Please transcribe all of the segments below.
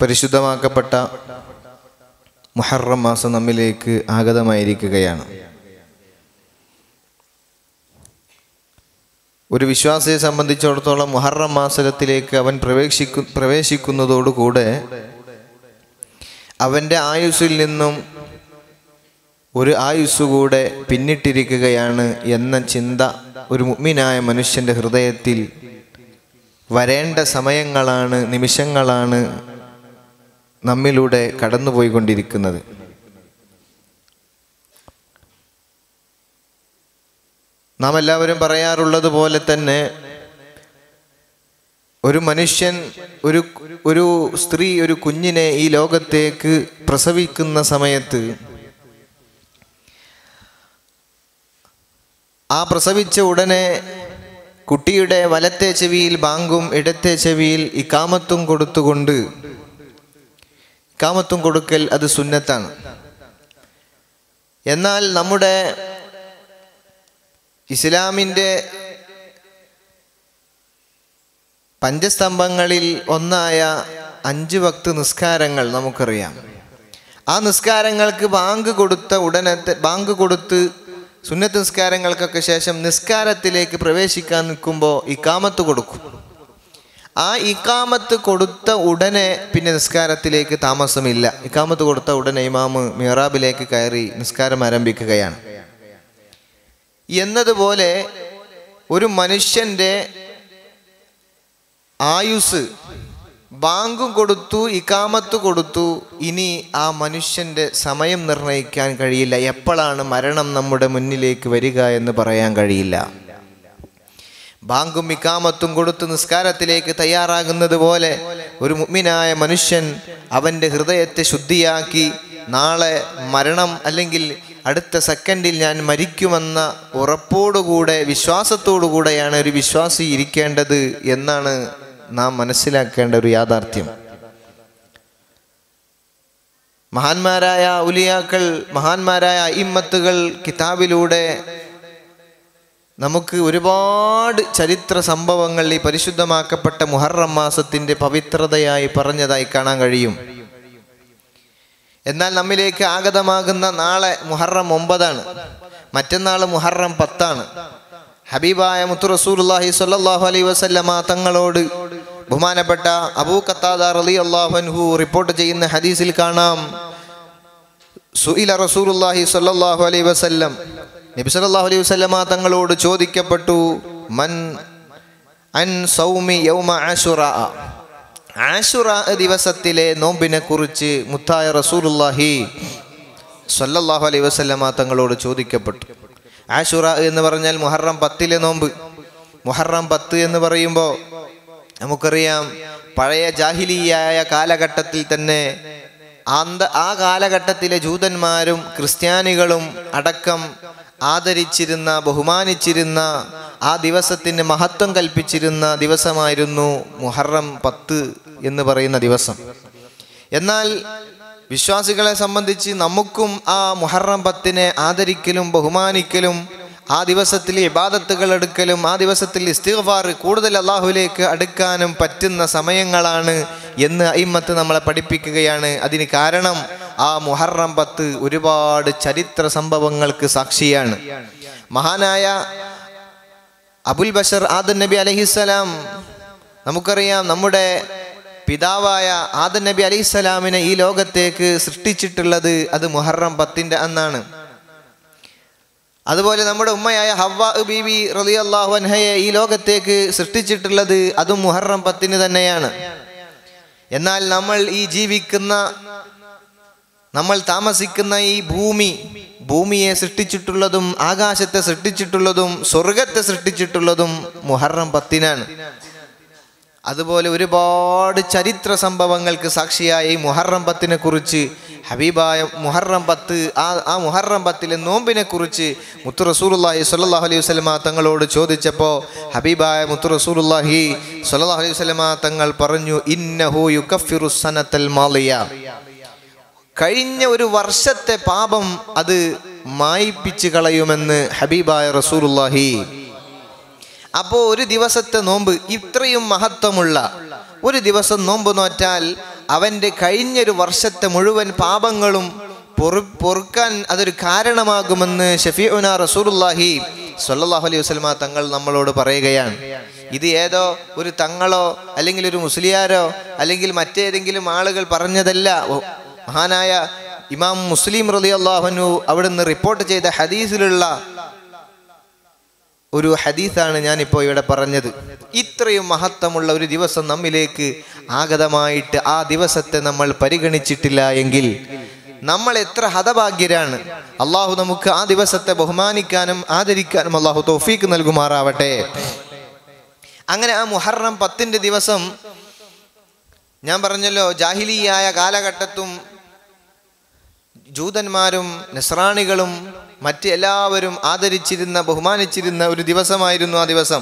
പരിശുദ്ധമാക്കപ്പെട്ട മുഹറം മാസം നമ്മിലേക്ക് ആഗതമായിരിക്കുകയാണ് ഒരു വിശ്വാസിയെ സംബന്ധിച്ചിടത്തോളം മുഹറം മാസത്തിലേക്ക് അവൻ പ്രവേശിക്കു പ്രവേശിക്കുന്നതോടുകൂടെ അവൻ്റെ ആയുസ്സിൽ നിന്നും ഒരു ആയുസ് കൂടെ പിന്നിട്ടിരിക്കുകയാണ് എന്ന ചിന്ത ഒരു മുഗ്മിനായ മനുഷ്യൻ്റെ ഹൃദയത്തിൽ വരേണ്ട സമയങ്ങളാണ് നിമിഷങ്ങളാണ് നമ്മിലൂടെ കടന്നുപോയിക്കൊണ്ടിരിക്കുന്നത് നാം എല്ലാവരും പറയാറുള്ളത് പോലെ തന്നെ ഒരു മനുഷ്യൻ ഒരു ഒരു സ്ത്രീ ഒരു കുഞ്ഞിനെ ഈ ലോകത്തേക്ക് പ്രസവിക്കുന്ന സമയത്ത് ആ പ്രസവിച്ച ഉടനെ കുട്ടിയുടെ വലത്തെ ചെവിയിൽ ബാങ്കും ഇടത്തെ ചെവിയിൽ ഇക്കാമത്തും കൊടുത്തുകൊണ്ട് ഇക്കാമത്തും കൊടുക്കൽ അത് സുന്നത്താണ് എന്നാൽ നമ്മുടെ ഇസ്ലാമിൻ്റെ പഞ്ചസ്തംഭങ്ങളിൽ ഒന്നായ അഞ്ച് വക്ത് നിസ്കാരങ്ങൾ നമുക്കറിയാം ആ നിസ്കാരങ്ങൾക്ക് ബാങ്ക് കൊടുത്ത ഉടനത്തെ ബാങ്ക് കൊടുത്ത് സുന്നത്ത് നിസ്കാരങ്ങൾക്കൊക്കെ ശേഷം നിസ്കാരത്തിലേക്ക് പ്രവേശിക്കാൻ നിൽക്കുമ്പോൾ ഇക്കാമത്ത് കൊടുക്കും ആ ഇക്കാമത്ത് കൊടുത്ത ഉടനെ പിന്നെ നിസ്കാരത്തിലേക്ക് താമസമില്ല ഇക്കാമത്ത് കൊടുത്ത ഉടനെ ഇമാമ് മിറാബിലേക്ക് കയറി നിസ്കാരം ആരംഭിക്കുകയാണ് എന്നതുപോലെ ഒരു മനുഷ്യൻ്റെ ആയുസ് ബാങ്കും കൊടുത്തു ഇക്കാമത്ത് കൊടുത്തു ഇനി ആ മനുഷ്യൻ്റെ സമയം നിർണ്ണയിക്കാൻ കഴിയില്ല എപ്പോഴാണ് മരണം നമ്മുടെ മുന്നിലേക്ക് വരിക എന്ന് പറയാൻ കഴിയില്ല ബാങ്കും ഇക്കാമത്തും കൊടുത്ത് നിസ്കാരത്തിലേക്ക് തയ്യാറാകുന്നത് പോലെ ഒരു മുഗ്മിനായ മനുഷ്യൻ അവൻ്റെ ഹൃദയത്തെ ശുദ്ധിയാക്കി നാളെ മരണം അല്ലെങ്കിൽ അടുത്ത സെക്കൻഡിൽ ഞാൻ മരിക്കുമെന്ന ഉറപ്പോടുകൂടെ വിശ്വാസത്തോടുകൂടെയാണ് ഒരു വിശ്വാസി ഇരിക്കേണ്ടത് എന്നാണ് നാം മനസ്സിലാക്കേണ്ട ഒരു യാഥാർത്ഥ്യം മഹാന്മാരായ ഉലിയാക്കൾ മഹാന്മാരായ ഇമ്മത്തുകൾ കിതാബിലൂടെ നമുക്ക് ഒരുപാട് ചരിത്ര സംഭവങ്ങൾ ഈ പരിശുദ്ധമാക്കപ്പെട്ട മുഹറം മാസത്തിൻ്റെ പവിത്രതയായി പറഞ്ഞതായി കാണാൻ കഴിയും എന്നാൽ നമ്മിലേക്ക് ആഗതമാകുന്ന നാളെ മുഹറം ഒമ്പതാണ് മറ്റന്നാൾ മുഹറം പത്താണ് ഹബീബായ മുത്തു റസൂലുള്ളാഹി സ്വല്ലല്ലാഹു അലൈഹി വസല്ലമ തങ്ങളോട് ബഹുമാനപ്പെട്ട അബൂ ഖത്താദ റളിയല്ലാഹു അൻഹു റിപ്പോർട്ട് ചെയ്യുന്ന ഹദീസിൽ കാണാം സുഇല റസൂലുള്ളാഹി സ്വല്ലല്ലാഹു അലൈഹി വസല്ലം നബി സല്ലല്ലാഹു അലൈഹി വസല്ലമ തങ്ങളോട് ചോദിക്കപ്പെട്ടു മൻ അൻ സൗമി യൗമ ആശുറ ആശുറ ദിവസത്തിലെ നോമ്പിനെ കുറിച്ച് മുത്തായ റസൂലുള്ളാഹി സ്വല്ലല്ലാഹു അലൈഹി വസല്ലമ തങ്ങളോട് ചോദിക്കപ്പെട്ടു ആശുറ എന്ന് പറഞ്ഞാൽ മുഹറം പത്തിലെ നോമ്പ് മുഹറം പത്ത് എന്ന് പറയുമ്പോൾ നമുക്കറിയാം പഴയ ജാഹിലിയായ കാലഘട്ടത്തിൽ തന്നെ അന്ത ആ കാലഘട്ടത്തിലെ ജൂതന്മാരും ക്രിസ്ത്യാനികളും അടക്കം ആദരിച്ചിരുന്ന ബഹുമാനിച്ചിരുന്ന ആ ദിവസത്തിന് മഹത്വം കൽപ്പിച്ചിരുന്ന ദിവസമായിരുന്നു മുഹറം പത്ത് എന്ന് പറയുന്ന ദിവസം എന്നാൽ വിശ്വാസികളെ സംബന്ധിച്ച് നമുക്കും ആ മുഹറം പത്തിനെ ആദരിക്കലും ബഹുമാനിക്കലും ആ ദിവസത്തിൽ ഇബാദത്തുകൾ എടുക്കലും ആ ദിവസത്തിൽ ഇസ്തിഗ്ഫാർ കൂടുതൽ അള്ളാഹുലേക്ക് അടുക്കാനും പറ്റുന്ന സമയങ്ങളാണ് എന്ന് അയിമത്ത് നമ്മളെ പഠിപ്പിക്കുകയാണ് അതിന് കാരണം ആ മുഹറം പത്ത് ഒരുപാട് ചരിത്ര സംഭവങ്ങൾക്ക് സാക്ഷിയാണ് മഹാനായ അബുൽ ബഷർ ആദൻ നബി അലഹിസ്സലാം നമുക്കറിയാം നമ്മുടെ പിതാവായ ആദൻ നബി അലൈഹിസ്സലാമിനെ ഈ ലോകത്തേക്ക് സൃഷ്ടിച്ചിട്ടുള്ളത് അത് മുഹറം പത്തിൻ്റെ അന്നാണ് അതുപോലെ നമ്മുടെ ഉമ്മയായ ഹവ്വ ബീബി റളിയല്ലാഹു അൻഹയെ ഈ ലോകത്തേക്ക് സൃഷ്ടിച്ചിട്ടുള്ളത് അതും മുഹറം പത്തിന് തന്നെയാണ് എന്നാൽ നമ്മൾ ഈ ജീവിക്കുന്ന നമ്മൾ താമസിക്കുന്ന ഈ ഭൂമി ഭൂമിയെ സൃഷ്ടിച്ചിട്ടുള്ളതും ആകാശത്തെ സൃഷ്ടിച്ചിട്ടുള്ളതും സ്വർഗത്തെ സൃഷ്ടിച്ചിട്ടുള്ളതും മുഹറം പത്തിനാണ് അതുപോലെ ഒരുപാട് ചരിത്ര സംഭവങ്ങൾക്ക് സാക്ഷിയായ ഈ മുഹറം പത്തിനെ കുറിച്ച് ഹബീബായ മുഹറം പത്ത് ആ ആ മുഹറം പത്തിലെ നോമ്പിനെ കുറിച്ച് മുത്തു റസൂലുള്ളാഹി സ്വല്ലല്ലാഹു അലൈഹി വസല്ലമ തങ്ങളോട് ചോദിച്ചപ്പോൾ ഹബീബായ മുത്തു റസൂലുള്ളാഹി സ്വല്ലല്ലാഹു അലൈഹി വസല്ലമ തങ്ങൾ പറഞ്ഞു ഇന്നഹു യുകഫിറു സനത്തൽ മാളിയ കഴിഞ്ഞ ഒരു വർഷത്തെ പാപം അത് മായിപ്പിച്ച് കളയുമെന്ന് ഹബീബായ റസൂലുള്ളാഹി അപ്പോൾ ഒരു ദിവസത്തെ നോമ്പ് ഇത്രയും മഹത്വമുള്ള ഒരു ദിവസം നോമ്പ് നോറ്റാൽ അവൻ്റെ കഴിഞ്ഞൊരു വർഷത്തെ മുഴുവൻ പാപങ്ങളും പൊറു പൊറുക്കാൻ അതൊരു കാരണമാകുമെന്ന് ഷഫീഉന റസൂലുള്ളാഹി സ്വല്ലല്ലാഹു അലൈഹി വസല്ലമ തങ്ങൾ നമ്മളോട് പറയുകയാണ് ഇത് ഏതോ ഒരു തങ്ങളോ അല്ലെങ്കിൽ ഒരു മുസ്ലിയാരോ അല്ലെങ്കിൽ മറ്റേതെങ്കിലും ആളുകൾ പറഞ്ഞതല്ല ഓ, മഹാനായ ഇമാം മുസ്ലിം റളിയല്ലാഹു അവിടുന്ന് റിപ്പോർട്ട് ചെയ്ത ഹദീസിലുള്ള ഒരു ഹദീസാണ് ഞാനിപ്പോൾ ഇവിടെ പറഞ്ഞത് ഇത്രയും മഹത്വമുള്ള ഒരു ദിവസം നമ്മിലേക്ക് ആഗതമായിട്ട് ആ ദിവസത്തെ നമ്മൾ പരിഗണിച്ചിട്ടില്ല എങ്കിൽ നമ്മൾ എത്ര ഹതഭാഗ്യരാണ് അള്ളാഹു നമുക്ക് ആ ദിവസത്തെ ബഹുമാനിക്കാനും ആദരിക്കാനും അള്ളാഹു തൗഫീക്ക് നൽകുമാറാവട്ടെ അങ്ങനെ ആ മുഹറം പത്തിന്റെ ദിവസം ഞാൻ പറഞ്ഞല്ലോ ജാഹിലിയായ കാലഘട്ടത്തും ജൂതന്മാരും നസ്രാണികളും മറ്റ് എല്ലാവരും ആദരിച്ചിരുന്ന ബഹുമാനിച്ചിരുന്ന ഒരു ദിവസമായിരുന്നു ആ ദിവസം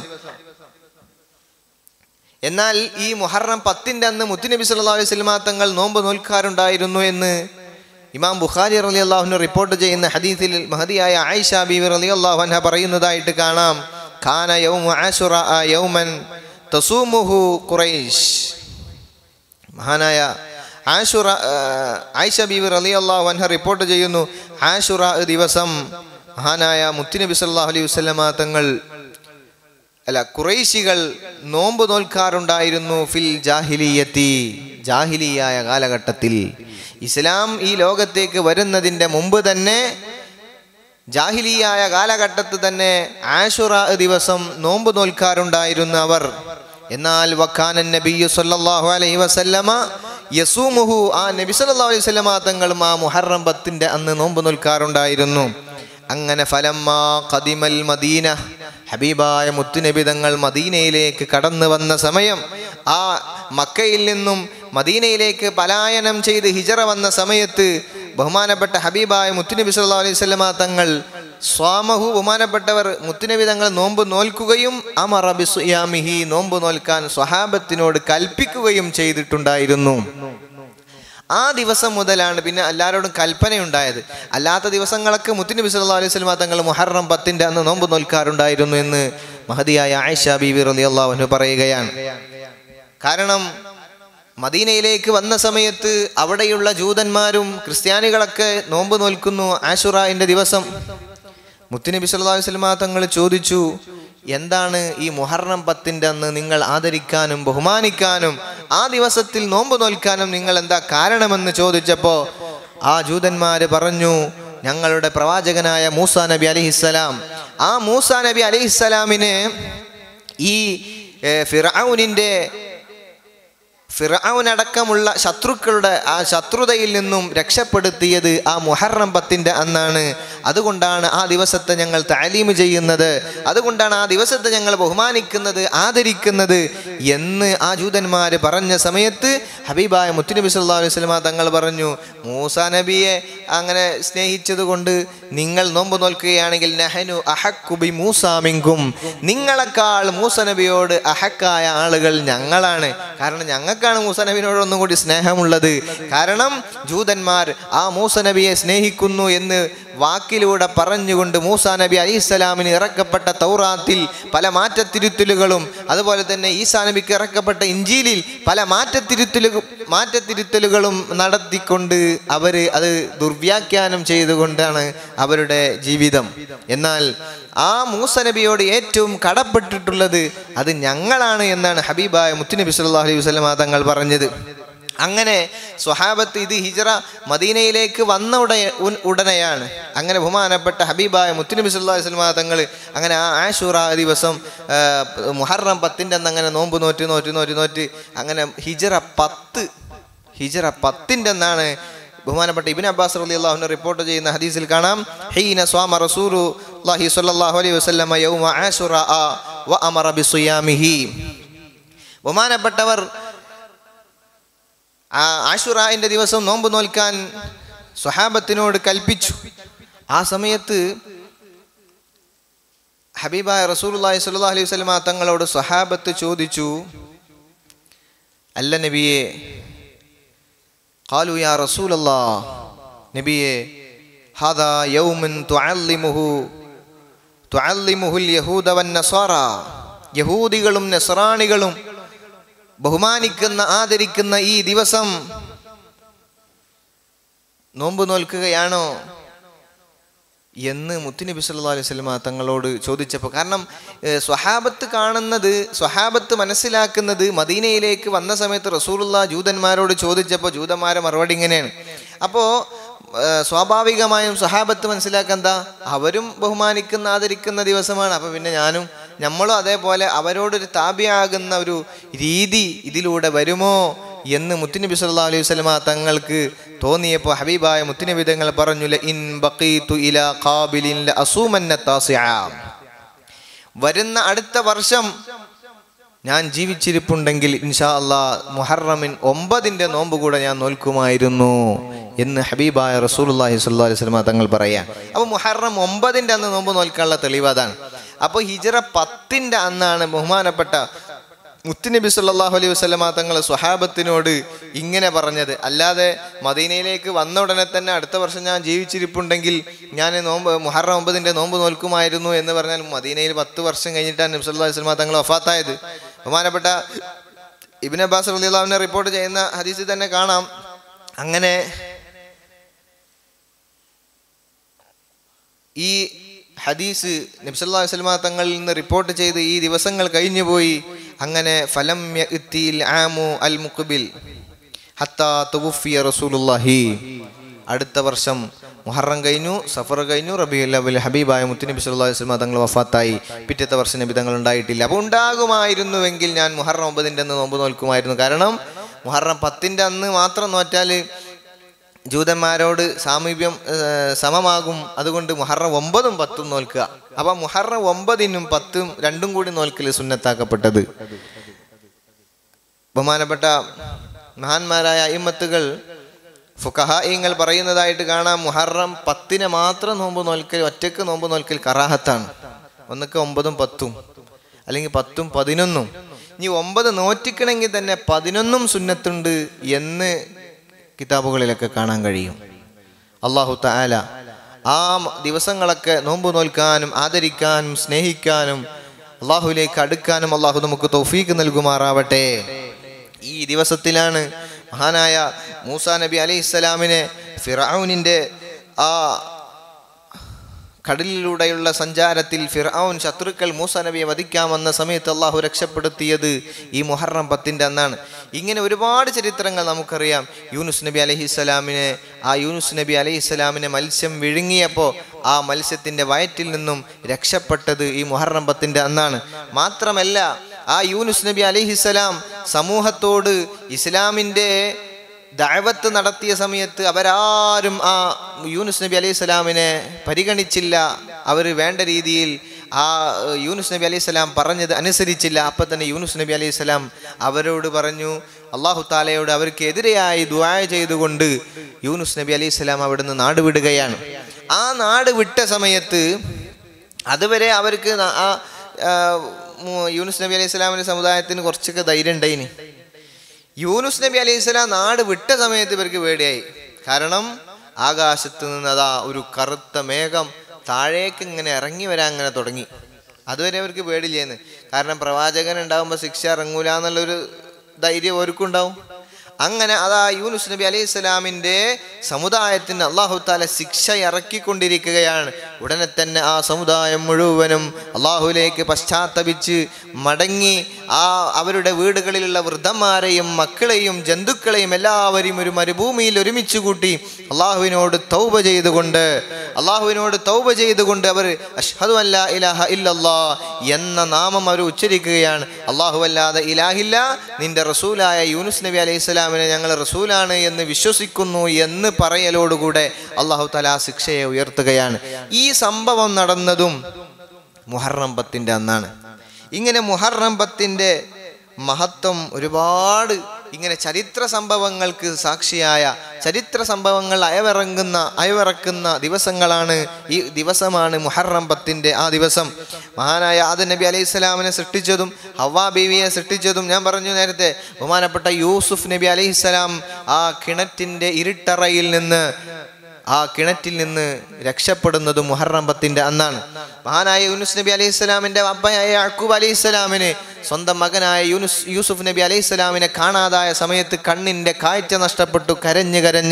എന്നാൽ ഈ മുഹറം പത്തിന്റെ അന്ന് മുത്തുനബി സല്ലല്ലാഹു അലൈഹി വസല്ലമ തങ്ങൾ നോമ്പ് നോൽക്കാറുണ്ടായിരുന്നു എന്ന് ഇമാം ബുഖാരി റലി അള്ളാഹുന് റിപ്പോർട്ട് ചെയ്യുന്ന ഹദീസിൽ മഹദിയായ ആയിഷ ബീവി റലി അള്ളാഹുൻഹ പറയുന്നതായിട്ട് കാണാം ഖാന യൗമ ആശുറ യൗമൻ തസൂമുഹു ഖുറൈശ് മഹാനായ ആഷുറ ആ, ആയിഷ ബീവി റലി അള്ളാഹു അൻഹ റിപ്പോർട്ട് ചെയ്യുന്നു ആഷുറ ദിവസം മഹാനായ മുത്തുനബി സല്ലല്ലാഹു അലൈഹി വസല്ലമ തങ്ങൾ അല്ല കുറേശികൾ നോമ്പ് നോൽക്കാറുണ്ടായിരുന്നു ഫിൽ ജാഹിലിയത്തി ജാഹിലിയായ കാലഘട്ടത്തിൽ ഇസ്ലാം ഈ ലോകത്തേക്ക് വരുന്നതിൻ്റെ മുമ്പ് തന്നെ ജാഹിലിയായ കാലഘട്ടത്തിൽ തന്നെ ആഷുറ ദിവസം നോമ്പ് നോൽക്കാറുണ്ടായിരുന്നു അവർ എന്നാൽ വക്കാനൻ നബിയു സല്ലല്ലാഹു അലൈഹി വസല്ലമ യസൂമുഹു ആ നബി സല്ലല്ലാഹു അലൈഹി വസല്ലമ തങ്ങളും ആ മുഹറം പത്തിന്റെ അന്ന് നോമ്പ് നോൽക്കാറുണ്ടായിരുന്നു അങ്ങനെ ഫലമ്മാ ഖദിമൽ മദീന ഹബീബായ മുത്തുനബി തങ്ങൾ മദീനയിലേക്ക് കടന്നു വന്ന സമയം ആ മക്കയിൽ നിന്നും മദീനയിലേക്ക് പലായനം ചെയ്ത് ഹിജറ വന്ന സമയത്ത് ബഹുമാനപ്പെട്ട ഹബീബായ മുത്തുനബി സല്ലല്ലാഹു അലൈഹി വസല്ലമ തങ്ങൾ സ്വാമഹു ബഹുമാനപ്പെട്ടവർ മുത്തുനബി തങ്ങൾ നോമ്പ് നോൽക്കുകയും അമറ ബിസുയാമിഹി നോമ്പ് നോൽക്കാൻ സ്വഹാബത്തിനോട് കൽപ്പിക്കുകയും ചെയ്തിട്ടുണ്ടായിരുന്നു ആ ദിവസം മുതലാണ് പിന്നെ എല്ലാവരോടും കൽപ്പനയുണ്ടായത് അല്ലാത്ത ദിവസങ്ങളൊക്കെ മുത്തുനബി സല്ലല്ലാഹു അലൈഹി വസല്ലമ തങ്ങൾ മുഹറം പത്തിന്റെ അന്ന് നോമ്പ് നോൽക്കാറുണ്ടായിരുന്നു എന്ന് മഹദിയായ ആയിഷ ബീവി റളിയല്ലാഹു അൻഹു പറയുകയാണ് കാരണം മദീനയിലേക്ക് വന്ന സമയത്ത് അവിടെയുള്ള ജൂതന്മാരും ക്രിസ്ത്യാനികളൊക്കെ നോമ്പ് നോൽക്കുന്നു ആഷുറായിൻ്റെ ദിവസം മുത്തുനബി സല്ലല്ലാഹു അലൈഹി വസല്ലമ തങ്ങൾ ചോദിച്ചു എന്താണ് ഈ മുഹറം പത്തിൻ്റെ അന്ന് നിങ്ങൾ ആദരിക്കാനും ബഹുമാനിക്കാനും ആ ദിവസത്തിൽ നോമ്പ് നോൽക്കാനും നിങ്ങൾ എന്താ കാരണമെന്ന് ചോദിച്ചപ്പോൾ ആ ജൂതന്മാർ പറഞ്ഞു ഞങ്ങളുടെ പ്രവാചകനായ മൂസ നബി അലിഹിസ്സലാം ആ മൂസ നബി അലിഹിസ്സലാമിനെ ഈ ഏർ, ഫിർഔനിൻ്റെ ഫിറൌനടക്കമുള്ള ശത്രുക്കളുടെ ആ ശത്രുതയിൽ നിന്നും രക്ഷപ്പെടുത്തിയത് ആ മുഹറം പത്തിൻ്റെ അന്നാണ് അതുകൊണ്ടാണ് ആ ദിവസത്തെ ഞങ്ങൾ താലീമ് ചെയ്യുന്നത് അതുകൊണ്ടാണ് ആ ദിവസത്തെ ഞങ്ങൾ ബഹുമാനിക്കുന്നത് ആദരിക്കുന്നത് എന്ന് ആ ജൂതന്മാർ പറഞ്ഞ സമയത്ത് ഹബീബായ മുത്തുനബി സല്ലല്ലാഹു അലൈഹി വസല്ലമ തങ്ങൾ പറഞ്ഞു മൂസ നബിയെ അങ്ങനെ സ്നേഹിച്ചത് കൊണ്ട് നിങ്ങൾ നോമ്പ് നോൽക്കുകയാണെങ്കിൽ നഹനു അഹക്കുബി മൂസാമിങ്കും നിങ്ങളെക്കാൾ മൂസ നബിയോട് അഹക്കായ ആളുകൾ ഞങ്ങളാണ് കാരണം ഞങ്ങൾക്കാണ് മൂസ നബിനോട് ഒന്നും കൂടി സ്നേഹമുള്ളത് കാരണം ജൂതന്മാർ ആ മൂസ നബിയെ സ്നേഹിക്കുന്നു എന്ന് വാക്കിലൂടെ പറഞ്ഞുകൊണ്ട് മൂസ നബി അലിസ്സലാമിന് ഇറക്കപ്പെട്ട തൗറാത്തിൽ പല മാറ്റത്തിരുത്തലുകളും അതുപോലെ തന്നെ ഈസാ നബിക്ക് ഇറക്കപ്പെട്ട ഇഞ്ചിയിലിൽ പല മാറ്റത്തിരുത്തലുകൾ മാറ്റത്തിരുത്തലുകളും നടത്തിക്കൊണ്ട് അവർ അത് ദുർവ്യാഖ്യാനം ചെയ്തുകൊണ്ടാണ് അവരുടെ ജീവിതം എന്നാൽ ആ മൂസ നബിയോട് ഏറ്റവും കടപ്പെട്ടിട്ടുള്ളത് അത് ഞങ്ങളാണ് എന്നാണ് ഹബീബായ മുത്തുനബി സല്ലല്ലാഹു അലൈഹി വസല്ലമ തങ്ങൾ പറഞ്ഞത് അങ്ങനെ സ്വഹാബത്ത് ഇത് ഹിജറ മദീനയിലേക്ക് വന്ന ഉട ഉൻ- ഉടനെയാണ് അങ്ങനെ ബഹുമാനപ്പെട്ട ഹബീബായ മുത്തുനബി സല്ലല്ലാഹു അലൈഹി വസല്ലമ തങ്ങൾ അങ്ങനെ ആ ആഷൂറ ദിവസം ആ, മുഹറം പത്തിൻ്റെ അന്ന് അങ്ങനെ നോമ്പ് നോറ്റ് നോറ്റ് നോറ്റ് നോറ്റ് അങ്ങനെ ഹിജറ പത്ത് ഹിജറ പത്തിൻ്റെ അന്നാണ് ബഹുമാനപ്പെട്ട ഇബിൻ അബ്ബാസ് റളി അള്ളാഹുവിനെ റിപ്പോർട്ട് ചെയ്യുന്ന ഹദീസിൽ കാണാം ഹീന സ്വാമ റസൂലുള്ളാഹി സ്വല്ലല്ലാഹു അലൈഹി വസല്ലമ യൗമ ആശുറ വ അമറ ബിസുയാമിഹി ബഹുമാനപ്പെട്ടവർ ആ ആഷുറായിൻ്റെ ദിവസം നോമ്പ് നോൽക്കാൻ സ്വഹാബത്തിനോട് കൽപ്പിച്ചു ആ സമയത്ത് ഹബീബായ റസൂലുള്ളാഹി സ്വല്ലല്ലാഹു അലൈഹി വസല്ലമ തങ്ങളോട് സ്വഹാബത്ത് ചോദിച്ചു അല്ല നബിയെ قالوا يا رسول الله നബിയെ هذا يوم تعلمه تعلمه اليهود والنصارى യഹൂദികളും നസ്രാണികളും ബഹുമാനിക്കുന്ന ആദരിക്കുന്ന ഈ ദിവസം നോമ്പ് നോൽക്കുകയാണോ എന്ന് മുത്തുനബി സല്ലല്ലാഹു അലൈഹി വസല്ലമ തങ്ങളോട് ചോദിച്ചപ്പോൾ കാരണം ഏഹ്, സ്വഹാബത്ത് കാണുന്നത് സ്വഹാബത്ത് മനസ്സിലാക്കുന്നത് മദീനയിലേക്ക് വന്ന സമയത്ത് റസൂലുള്ള ജൂതന്മാരോട് ചോദിച്ചപ്പോൾ ജൂതന്മാരെ മറുപടി ഇങ്ങനെയാണ് അപ്പോൾ സ്വാഭാവികമായും സ്വഹാബത്ത് മനസ്സിലാക്കുക എന്താ അവരും ബഹുമാനിക്കുന്ന ആദരിക്കുന്ന ദിവസമാണ് അപ്പോൾ പിന്നെ ഞാനും നമ്മളും അതേപോലെ അവരോടൊരു താപിയാകുന്ന ഒരു രീതി ഇതിലൂടെ വരുമോ എന്ന് മുത്തുനബി സല്ലല്ലാഹു അലൈഹി വസല്ലമ തങ്ങൾക്ക് തോന്നിയപ്പോൾ ഹബീബായ മുത്തുനബി തങ്ങൾ പറഞ്ഞു "ല ഇൻ ബഖീതു ഇലാ ഖാബിലിൻ ല അസൂമന്ന താസിഅ." വരുന്ന അടുത്ത വർഷം ഞാൻ ജീവിച്ചിരിപ്പുണ്ടെങ്കിൽ ഇൻഷാ അള്ളാ മുഹറമിൻ ഒമ്പതിൻ്റെ നോമ്പ് കൂടെ ഞാൻ നോൽക്കുമായിരുന്നു എന്ന് ഹബീബായ റസൂലുള്ളാഹി സ്വല്ലല്ലാഹു അലൈഹി വസല്ലമ തങ്ങൾ പറയാം അപ്പോൾ മുഹറം ഒമ്പതിൻ്റെ അന്ന് നോമ്പ് നോൽക്കാനുള്ള തെളിവ് അതാണ് അപ്പോൾ ഹിജറ പത്തിൻ്റെ അന്നാണ് ബഹുമാനപ്പെട്ട മുത്തുനബി സല്ലല്ലാഹു അലൈഹി വസല്ലമ തങ്ങൾ സ്വഹാബത്തിനോട് ഇങ്ങനെ പറഞ്ഞത് അല്ലാതെ മദീനയിലേക്ക് വന്ന ഉടനെ തന്നെ അടുത്ത വർഷം ഞാൻ ജീവിച്ചിരിപ്പുണ്ടെങ്കിൽ ഞാൻ നോമ്പ് മുഹറം ഒമ്പതിൻ്റെ നോമ്പ് നോൽക്കുമായിരുന്നു എന്ന് പറഞ്ഞാൽ മദീനയിൽ പത്ത് വർഷം കഴിഞ്ഞിട്ടാണ് നബി സല്ലല്ലാഹു അലൈഹി വസല്ലമ തങ്ങൾ വഫാത്തായത് ബഹുമാനപ്പെട്ട ഇബ്നു അബ്ബാസ് റളിയല്ലാഹുവിനെ റിപ്പോർട്ട് ചെയ്യുന്ന ഹദീസിൽ തന്നെ കാണാം അങ്ങനെ ഈ ഹദീസ് നബ്സല്ലാ വസ്ലമ തങ്ങളിൽ നിന്ന് റിപ്പോർട്ട് ചെയ്ത് ഈ ദിവസങ്ങൾ കഴിഞ്ഞുപോയി അങ്ങനെ ഫലം യഅ്തിൽ ആമു അൽ മുഖബിൽ ഹത്താ തുവുഫിയ റസൂലുള്ളാഹി അടുത്ത വർഷം മുഹറം കഴിഞ്ഞു സഫർ കഴിഞ്ഞു റബിയുൽ അവൽ ഹബീബായ മുത്തുനബി സല്ലല്ലാഹു അലൈഹി വസല്ലം തങ്ങൾ വഫാത്തായി പിറ്റത്തെ വർഷം നബി തങ്ങൾ ഉണ്ടായിട്ടില്ല അപ്പോൾ ഉണ്ടാകുമായിരുന്നുവെങ്കിൽ ഞാൻ മുഹറം ഒമ്പതിൻ്റെ അന്ന് നോമ്പ് നോൽക്കുമായിരുന്നു കാരണം മുഹറം പത്തിൻ്റെ അന്ന് മാത്രം നോറ്റാൽ ജൂതന്മാരോട് സാമീപ്യം ഏഹ്, സമമാകും അതുകൊണ്ട് മുഹറം ഒമ്പതും പത്തും നോൽക്കുക അപ്പൊ മുഹറം ഒമ്പതിനും പത്തും രണ്ടും കൂടി നോൽക്കൽ സുന്നത്താക്കപ്പെട്ടത് ബഹുമാനപ്പെട്ട മഹാന്മാരായ അയിമത്തുകൾ ഫുഖഹായിങ്ങൾ പറയുന്നതായിട്ട് കാണാം മുഹറം പത്തിന് മാത്രം നോമ്പ് നോൽക്കൽ ഒറ്റക്ക് നോമ്പ് നോൽക്കൽ കറാഹത്താണ് ഒന്നൊക്കെ ഒമ്പതും പത്തും അല്ലെങ്കിൽ പത്തും പതിനൊന്നും ഇനി ഒമ്പത് നോറ്റിക്കണമെങ്കിൽ തന്നെ പതിനൊന്നും സുന്നത്തുണ്ട് എന്ന് കിതാബുകളിലൊക്കെ കാണാൻ കഴിയും അള്ളാഹു താല ആ മ- ദിവസങ്ങളൊക്കെ നോമ്പ് നോൽക്കാനും ആദരിക്കാനും സ്നേഹിക്കാനും അള്ളാഹുവിലേക്ക് അടുക്കാനും അള്ളാഹു നമുക്ക് തൗഫീക്ക് നൽകുമാറാവട്ടെ ഈ ദിവസത്തിലാണ് മഹാനായ മൂസാ നബി അലൈഹി ഇസ്ലാമിനെ ഫിറൌനിൻ്റെ ആ കടലിലൂടെയുള്ള സഞ്ചാരത്തിൽ ഫിർഔൻ ശത്രുക്കൾ മൂസ നബിയെ വധിക്കാൻ വന്ന സമയത്ത് അള്ളാഹു രക്ഷപ്പെടുത്തിയത് ഈ മുഹറം പത്തിൻ്റെ അന്നാണ് ഇങ്ങനെ ഒരുപാട് ചരിത്രങ്ങൾ നമുക്കറിയാം യൂനുസ് നബി അലഹിസ്സലാമിനെ ആ യൂനുസ് നബി അലഹിസ്സലാമിനെ മത്സ്യം വിഴുങ്ങിയപ്പോൾ ആ മത്സ്യത്തിൻ്റെ വയറ്റിൽ നിന്നും രക്ഷപ്പെട്ടത് ഈ മുഹറം പത്തിൻ്റെ അന്നാണ് മാത്രമല്ല ആ യൂനുസ് നബി അലഹിസ്സലാം സമൂഹത്തോട് ഇസ്ലാമിൻ്റെ ദഅവത്ത് നടത്തിയ സമയത്ത് അവരാരും ആ യൂനുസ് നബി അലൈഹി സ്വലാമിനെ പരിഗണിച്ചില്ല അവർ വേണ്ട രീതിയിൽ ആ ഏഹ്, യൂനുസ് നബി അലൈഹി സ്വലാം പറഞ്ഞത് അനുസരിച്ചില്ല അപ്പം തന്നെ യൂനുസ് നബി അലൈഹി സ്വലാം അവരോട് പറഞ്ഞു അള്ളാഹു താലയോട് അവർക്ക് എതിരെയായി ദുആ ചെയ്തുകൊണ്ട് യൂനുസ് നബി അലൈഹി സ്വലാം അവിടുന്ന് നാട് വിടുകയാണ് ആ നാട് വിട്ട സമയത്ത് അതുവരെ അവർക്ക് ന- ആ ആ, മു- യൂനുസ് നബി അലൈഹി സ്വലാമിൻ്റെ സമുദായത്തിന് കുറച്ചൊക്കെ ധൈര്യം ഉണ്ടായിന് യൂനുസ് നബി അലൈഹി സ്വലാം നാട് വിട്ട സമയത്ത് ഇവർക്ക് പേടിയായി കാരണം ആകാശത്ത് നിന്ന് അതാ ഒരു കറുത്ത മേഘം താഴേക്ക് ഇങ്ങനെ ഇറങ്ങി വരാൻ അങ്ങനെ തുടങ്ങി അതുവരെ അവർക്ക് പേടില്ലേന്ന് കാരണം പ്രവാചകൻ ഉണ്ടാകുമ്പോൾ ശിക്ഷ ഇറങ്ങൂല എന്നുള്ളൊരു ധൈര്യം അവർക്കും ഉണ്ടാവും അങ്ങനെ അതാ യൂനുസ് നബി അലൈഹി സ്വലാമിൻ്റെ സമുദായത്തിന് അള്ളാഹു താല ശിക്ഷ ഇറക്കിക്കൊണ്ടിരിക്കുകയാണ് ഉടനെ തന്നെ ആ സമുദായം മുഴുവനും അള്ളാഹുലേക്ക് പശ്ചാത്തപിച്ച് മടങ്ങി ആ അവരുടെ വീടുകളിലുള്ള വൃദ്ധന്മാരെയും മക്കളെയും ജന്തുക്കളെയും എല്ലാവരെയും ഒരു മരുഭൂമിയിൽ ഒരുമിച്ച് കൂട്ടി അള്ളാഹുവിനോട് തൗബ ചെയ്തുകൊണ്ട് അള്ളാഹുവിനോട് തൗബ ചെയ്തുകൊണ്ട് അവർ അഷ്ഹദു അല്ല ഇലാഹ ഇല്ലല്ലാ എന്ന നാമം അവർ ഉച്ചരിക്കുകയാണ് അള്ളാഹു അല്ലാതെ ഇലാഹില്ല നിന്റെ റസൂലായ യൂനുസ് നബി അലൈഹി സ്വലാമിനെ ഞങ്ങൾ റസൂലാണ് എന്ന് വിശ്വസിക്കുന്നു എന്ന് പറയലോടുകൂടെ അള്ളാഹു തല ആ ശിക്ഷയെ ഉയർത്തുകയാണ് ഈ സംഭവം നടന്നതും മുഹറം പത്തിൻ്റെ അന്നാണ് ഇങ്ങനെ മുഹറം പത്തിൻ്റെ മഹത്വം ഒരുപാട് ഇങ്ങനെ ചരിത്ര സംഭവങ്ങൾക്ക് സാക്ഷിയായ ചരിത്ര സംഭവങ്ങൾ അയവിറങ്ങുന്ന അയവിറക്കുന്ന ദിവസങ്ങളാണ് ഈ ദിവസമാണ് മുഹറം പത്തിൻ്റെ ആ ദിവസം മഹാനായ ആദ നബി അലൈഹി സ്വലാമിനെ സൃഷ്ടിച്ചതും ഹവാ ബീവിയെ സൃഷ്ടിച്ചതും ഞാൻ പറഞ്ഞു നേരത്തെ ബഹുമാനപ്പെട്ട യൂസുഫ് നബി അലൈഹി സ്വലാം ആ കിണറ്റിൻ്റെ ഇരുട്ടറയിൽ നിന്ന് ആ കിണറ്റിൽ നിന്ന് രക്ഷപ്പെടുന്നത് മുഹറം പത്തിൻ്റെ അന്നാണ് മഹാനായ യൂനുസ് നബി അലൈഹി സ്വലാമിൻ്റെ അബ്ബയായ യാക്കൂബ് അലൈഹി സ്വലാമിന് സ്വന്തം മകനായ യൂനുസ് യൂസുഫ് നബി അലൈഹി സ്വലാമിനെ കാണാതായ സമയത്ത് കണ്ണിൻ്റെ കാഴ്ച നഷ്ടപ്പെട്ടു കരഞ്ഞ് കരഞ്ഞ്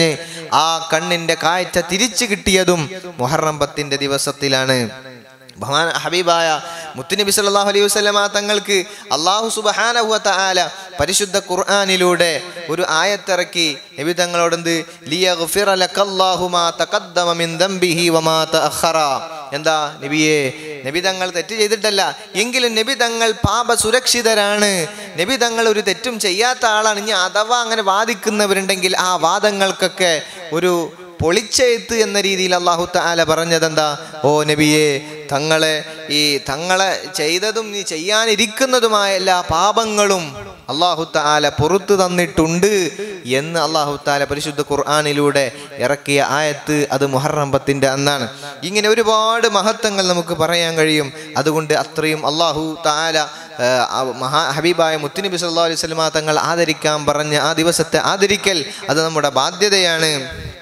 ആ കണ്ണിന്റെ കാഴ്ച തിരിച്ചു കിട്ടിയതും മുഹറം പത്തിന്റെ ദിവസത്തിലാണ് ബഹുമാൻ ഹബീബായ മുത്തുനബി സല്ലല്ലാഹു അലൈഹി വസല്ലമ തങ്ങൾക്ക് അള്ളാഹു സുബ്ഹാനഹു വ തആല പരിശുദ്ധ ഖുർആനിലൂടെ ഒരു ആയത്തിറക്കി നബി തങ്ങളോടെന്ത് ലിയഗ്ഫിറ ലക്കല്ലാഹു മാ തഖദ്ദമ മിൻ ദംബിഹി വമാ തഅഖറ എന്താ നബിയെ നബി തങ്ങൾ തെറ്റ് ചെയ്തിട്ടല്ല എങ്കിലും നബി തങ്ങൾ പാപ സുരക്ഷിതരാണ് നബി തങ്ങൾ ഒരു തെറ്റും ചെയ്യാത്ത ആളാണ് ഇനി അഥവാ അങ്ങനെ വാദിക്കുന്നവരുണ്ടെങ്കിൽ ആ വാദങ്ങൾക്കൊക്കെ ഒരു പൊളിച്ചെഴുത്ത് എന്ന രീതിയിൽ അള്ളാഹു താല പറഞ്ഞതെന്താ ഓ നബിയെ തങ്ങളെ ഈ തങ്ങളെ ചെയ്തതും നീ ചെയ്യാനിരിക്കുന്നതുമായ എല്ലാ പാപങ്ങളും അള്ളാഹു താല പുറത്തു തന്നിട്ടുണ്ട് എന്ന് അള്ളാഹു താല പരിശുദ്ധ ഖുർആാനിലൂടെ ഇറക്കിയ ആയത്ത് അത് മുഹറം പത്തിൻ്റെ അന്നാണ് ഇങ്ങനെ ഒരുപാട് മഹത്വങ്ങൾ നമുക്ക് പറയാൻ കഴിയും അതുകൊണ്ട് അത്രയും അള്ളാഹു താല ഏഹ്, ആ മഹാ ഹബീബായ മുത്തുനബി സല്ലാ അലൈഹി സ്വലമ തങ്ങൾ ആദരിക്കാൻ പറഞ്ഞ ആ ദിവസത്തെ ആദരിക്കൽ അത് നമ്മുടെ ബാധ്യതയാണ്